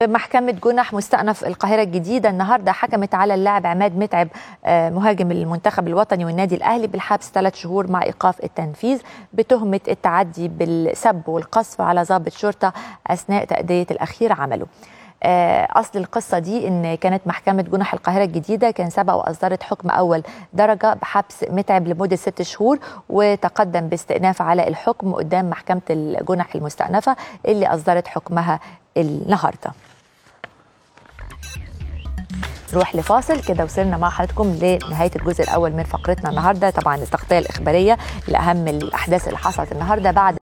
محكمة جنح مستأنف القاهرة الجديدة النهاردة حكمت على اللاعب عماد متعب آه، مهاجم المنتخب الوطني والنادي الأهلي بالحبس ثلاث شهور مع إيقاف التنفيذ بتهمة التعدي بالسب والقصف على ضابط شرطة أثناء تأدية الأخير عمله آه، أصل القصة دي إن كانت محكمة جنح القاهرة الجديدة كان سبق وأصدرت حكم أول درجة بحبس متعب لمدة ست شهور وتقدم باستئناف على الحكم قدام محكمة الجنح المستأنفة اللي أصدرت حكمها النهارده نروح لفاصل كده وصلنا مع حضراتكم لنهايه الجزء الاول من فقرتنا النهارده طبعا التغطيه الاخباريه لاهم الاحداث اللي حصلت النهارده بعد